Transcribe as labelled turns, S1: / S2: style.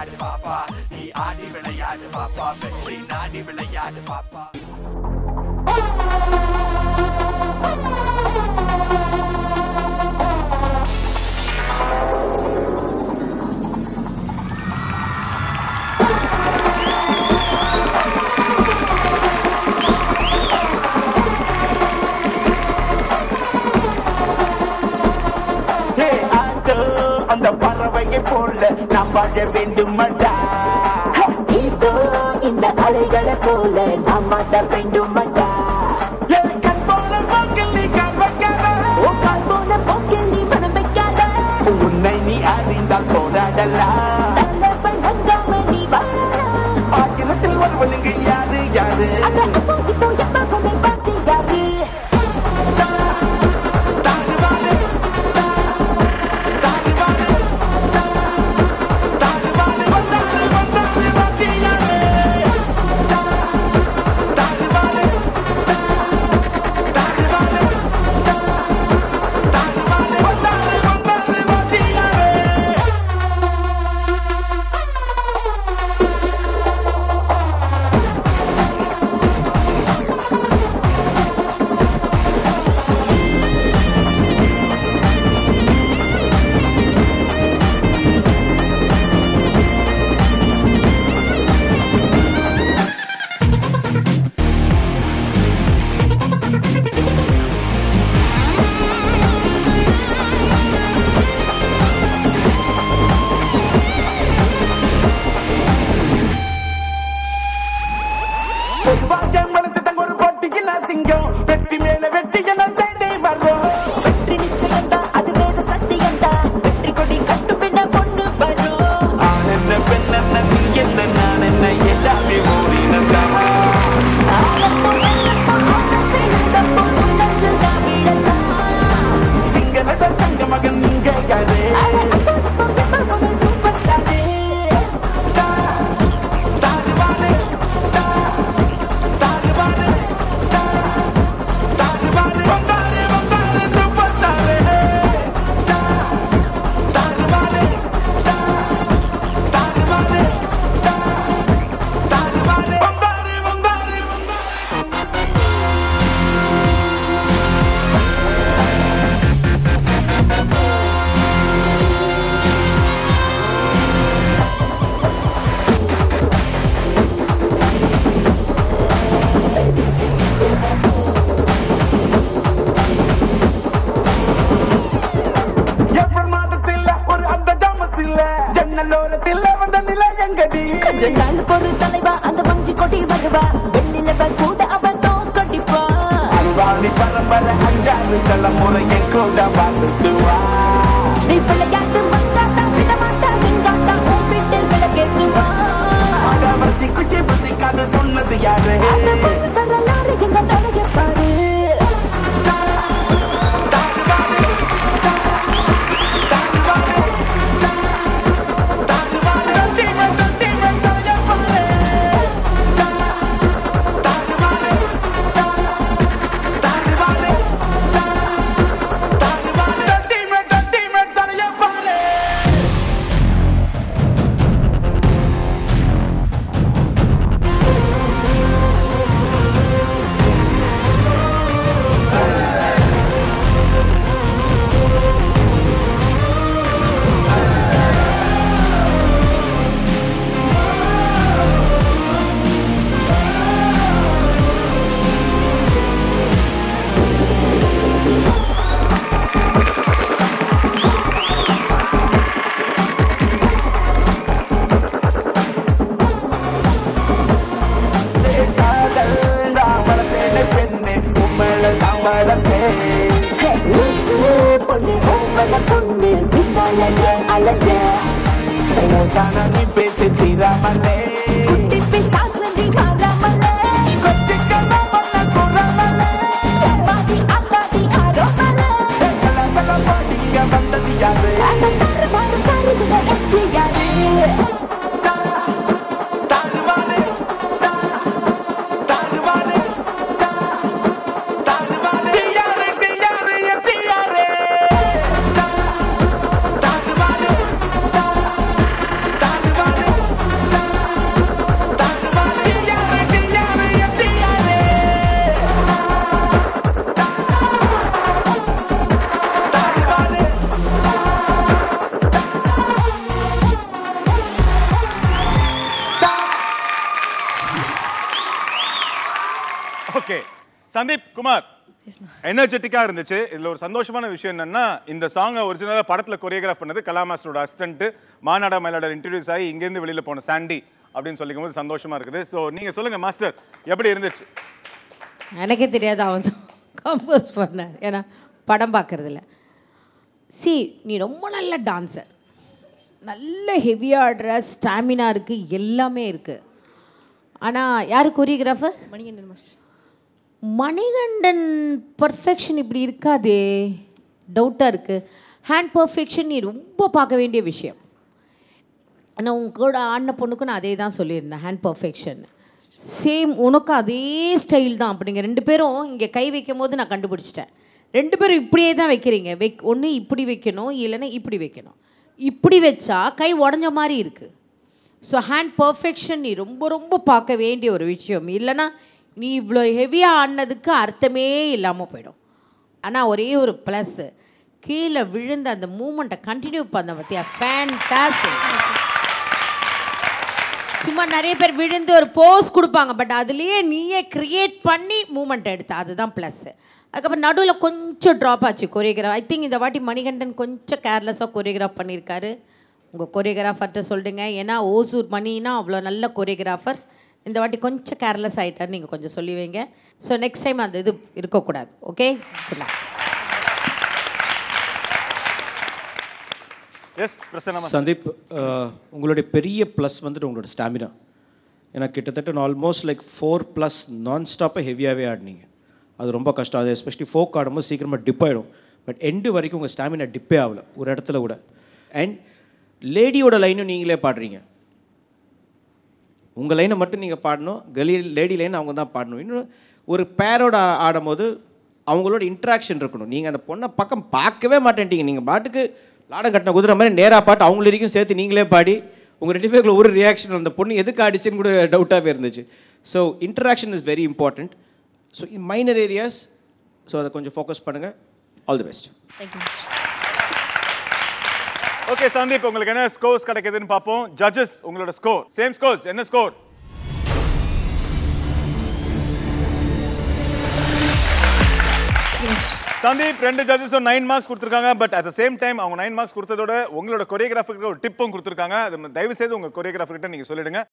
S1: விளையாடு பாப்பா நீ ஆடி விளையாடு பாப்பா வெற்றி நாடி விளையாடு பாப்பா
S2: ஹே, அதோ அந்த பறவையை போல நாம் வாழ வேண்டுமடா
S3: இதோ இந்த அலைகளை போல நாம் மாட்ட வேண்டுமடா
S2: என் கண் போல போக்கில் நீ கண் வைக்காத.
S3: ஓ கால் போன போக்கில் நீ மனம் வைக்காத
S2: உன்னை நீ அறிந்தால் போராடலாம்
S3: தலைவன் வந்தாம நீ வாழலாம்
S2: ஆக்கிரத்தில் ஒருவனுக்கு யாரு யாரு
S3: அட அப்போ இப்போ எப்ப கொண்டை பார்த்து யாரு
S2: தாழ்வானே, தாழ்வானே, தாழ்வானே, வந்தாரு, வந்தாரு, வாத்தியாரே. தாழ்வானே, தாழ்வானே, தாழ்வானே, வந்தாரு, வந்தாரு, வாத்தியாரே. பொதுவாக மனசு தங்க ஒரு போட்டிக்கு நான் சிங்கம் வெற்றி மேல வெற்றி என தேடி வர்றோம்
S3: வெற்றி நிச்சயம்டா அது வேத சத்தியம்டா வெற்றி கொடி கட்டும் பின்ன பொண்ணு வரும்
S2: ஆண் என்ன பெண் என்ன நீ என்ன நான் என்ன எல்லாமே ஓடினதான்
S3: ஆலப்போ வெள்ளப்போ ஆனத்தை இழந்தப்போ உன்னச்சல் தான் விழத்தான்
S2: சிங்களத தங்க மகன் நீங்க யாரு
S3: அட அப்போ இப்போ எப்ப கொண்டை சூப்பர் ஸ்டாரு
S2: தாழ்வானே, தா- தாழ்வானே, தா- தாழ்வானே, வந்தாரு, வந்தாரு, சூப்பர் ஸ்டாரு. தா- தாழ்வானே, தா- தாழ்வானே, தா- தாழ்வானே, வந்தாரு, வந்தாரு, வந்தாரு. ஏப்ரல் மாதத்தில் ஒரு அந்த ஜாமத்தில் ஜன்னலோரத்தில் வந்த நிலை எங்கடி
S3: கொஞ்ச நாள் பொறு தலைவா அந்த வஞ்சி கொடி வருவா வெண்ணிலவ கூட அவன் தோக்கடிப்பா
S2: அன்பாணி பரம்பரை அஞ்சாறு தலைமுறை என் கூட வாசித்துவா
S3: நீ விளையாட்டு மங்காத்தா விட மாட்டா நீங்காத்தா உன் வீட்டில் விளக்கேத்துவா
S2: வசி குச்சி புத்திக்காது சொன்னது யாரு
S3: அந்த பொண்ணு தரலாறு எங்க தலைய பாரு
S2: தாழ்வானே, தாழ்வானே, தாழ்வானே, தத்தின, தத்தின, தலையப்பாரு. தாழ்வானே, தாழ்வானே, தாழ்வானே, தத்தின, தத்தின, தலையப்பாரு. காதல் நான் வளர்த்தேனே பெண்ணே உம்மேல நான் வளர்த்தேன்
S3: ஹே, லூசு பொண்ணு ஓமல பொண்ணு பின்னால ஏன் அலைஞ்ச
S2: மோசான நீ பேசி தீராமலே
S3: குட்டி பிசாசு நீ மாறாமலே
S2: கொச்சிக்கல மண்ண குறமலே
S3: பாதி ஆத்தாதி ஆரோமலே
S2: கல கல பாடிங்க வந்தது யாரு
S3: அந்த தாறு மாறு சாரு இதுல எஸ்டி யாரு
S2: தாழ்வானே தாழ்வானே தாழ்வானே யாரு யாரு யாரு தாழ்வானே தாழ்வானே
S4: ஓகே சந்தீப் குமார் எனர்ஜெட்டிக்கா இருந்துச்சு இதுல ஒரு சந்தோஷமான விஷயம் என்னன்னா இந்த சாங்கை ஒரிஜினலா படத்துல கொரியோகிராஃப் பண்ணது கலா மாஸ்டரோட அசிஸ்டன்ட் மாநாடா மயிலாட இன்ட்ரடியூஸ் ஆகி இங்கேருந்து வெளியில போன சாண்டி அப்படின்னு சொல்லிக்கும் போது சந்தோஷமா இருக்குது ஸோ நீங்க சொல்லுங்க மாஸ்டர் எப்படி இருந்துச்சு
S5: எனக்கே தெரியாது அவன் தான் கம்போஸ் பண்ணார் ஏன்னா படம் பார்க்கறதில்ல சி நீ ரொம்ப நல்ல டான்சர் நல்ல ஹெவியாக ஆடுற ஸ்டாமினா இருக்குது எல்லாமே இருக்குது ஆனால் யார் choreographer
S6: Manikandan master
S5: Manikandan perfection இப்படி இருக்காதே டவுட்டாக இருக்குது ஹேண்ட் பர்ஃபெக்ஷன் நீ ரொம்ப பார்க்க வேண்டிய விஷயம் ஆனால் உங்க கூட ஆடின பொண்ணுக்கும் நான் அதே தான் சொல்லியிருந்தேன் ஹேண்ட் பர்ஃபெக்ஷன் சேம் உனக்கும் அதே ஸ்டைல் தான் அப்படிங்க ரெண்டு பேரும் இங்கே கை வைக்கும் போது நான் கண்டுபிடிச்சிட்டேன் ரெண்டு பேரும் இப்படியே தான் வைக்கிறீங்க வைக் ஒன்று இப்படி வைக்கணும் இல்லைன்னா இப்படி வைக்கணும் இப்படி வச்சா கை உடஞ்ச மாதிரி இருக்குது ஸோ ஹேண்ட் பர்ஃபெக்ஷன் நீ ரொம்ப ரொம்ப பார்க்க வேண்டிய ஒரு விஷயம் இல்லைன்னா நீ இவ்வளோ ஹெவியாக ஆடினதுக்கு அர்த்தமே இல்லாமல் போயிடும் ஆனால் ஒரே ஒரு ப்ளஸ் கீழே விழுந்த அந்த மூமெண்ட்டை கண்டினியூ பண்ண பார்த்தியா ஃபேன்டாஸ்டிக் சும்மா நிறைய பேர் விழுந்து ஒரு போஸ் கொடுப்பாங்க பட் அதுலேயே நீயே கிரியேட் பண்ணி மூமெண்ட் எடுத்த அதுதான் ப்ளஸ் அதுக்கப்புறம் நடுவில் கொஞ்சம் ட்ராப் ஆச்சு கொரியோகிராஃப் ஐ திங்க் இந்த வாட்டி மணிகண்டன் கொஞ்சம் கேர்லெஸ்ஸாக கொரியோகிராஃப் பண்ணியிருக்காரு உங்கள் கொரியோகிராஃபர்கிட்ட சொல்லிடுங்க ஏன்னா ஓசூர் மணினா அவ்வளோ நல்ல கொரியோகிராஃபர் இந்த வாட்டி கொஞ்சம் கேர்லெஸ் ஆகிட்டார் நீங்கள் கொஞ்சம் சொல்லி வைங்க ஸோ நெக்ஸ்ட் டைம் அந்த இது இருக்கக்கூடாது ஓகே சொல்லலாம்
S4: எஸ் பிரசன்னா
S7: சந்தீப் அஹ், உங்களுடைய பெரிய ப்ளஸ் வந்துட்டு உங்களோட ஸ்டாமினா ஏன்னா கிட்டத்தட்ட ஆல்மோஸ்ட் லைக் ஃபோர் ப்ளஸ் நான் ஸ்டாப்பாக ஹெவியாகவே ஆடினீங்க அது ரொம்ப கஷ்டம் அது எஸ்பெஷலி ஃபோக் ஆடும்போது சீக்கிரமாக டிப் ஆகிடும் பட் எண்டு வரைக்கும் உங்கள் ஸ்டாமினா டிப்பே ஆகல ஒரு இடத்துல கூட அண்ட் லேடியோட லைனும் நீங்களே பாடுறீங்க உங்கள் லைனை மட்டும் நீங்கள் பாடணும் கலி லேடி லைன் அவங்க தான் பாடணும் இன்னும் ஒரு பேரோட ஆடும்போது அவங்களோட இன்ட்ராக்ஷன் இருக்கணும் நீங்கள் அந்த பொண்ணை பக்கம் பார்க்கவே மாட்டேன்ட்டீங்க நீங்கள் பாட்டுக்கு லாடம் கட்டின குதிரை மாதிரி நேராக பாட்டு அவங்க வரைக்கும் சேர்த்து நீங்களே பாடி உங்கள் ரெண்டு பேருக்குள்ள ஒரு ரியாக்ஷன் அந்த பொண்ணு எதுக்கு ஆடிச்சுன்னு கூட டவுட்டாகவே இருந்துச்சு so interaction is very important so in minor areas so அதை கொஞ்சம் ஃபோக்கஸ் பண்ணுங்கள் all the best
S6: thank you
S4: okay Sandeep உங்களுக்கு என்ன ஸ்கோர்ஸ் கிடைக்குதுன்னு பார்ப்போம் ஜட்ஜஸ் உங்களோட ஸ்கோர் சேம் ஸ்கோர்ஸ் என்ன ஸ்கோர் சந்தீப் ரெண்டு ஜட்ஜஸும் நைன் மார்க்ஸ் கொடுத்துருக்காங்க but at the same time அவங்க நைன் மார்க்ஸ் கொடுத்ததோட உங்களோட கொரியோகிராஃபருக்கு ஒரு டிப்பும் கொடுத்துருக்காங்க அது தயவு செய்து உங்க கொரியோகிராஃபர் கிட்ட நீங்க சொல்லிடுங்க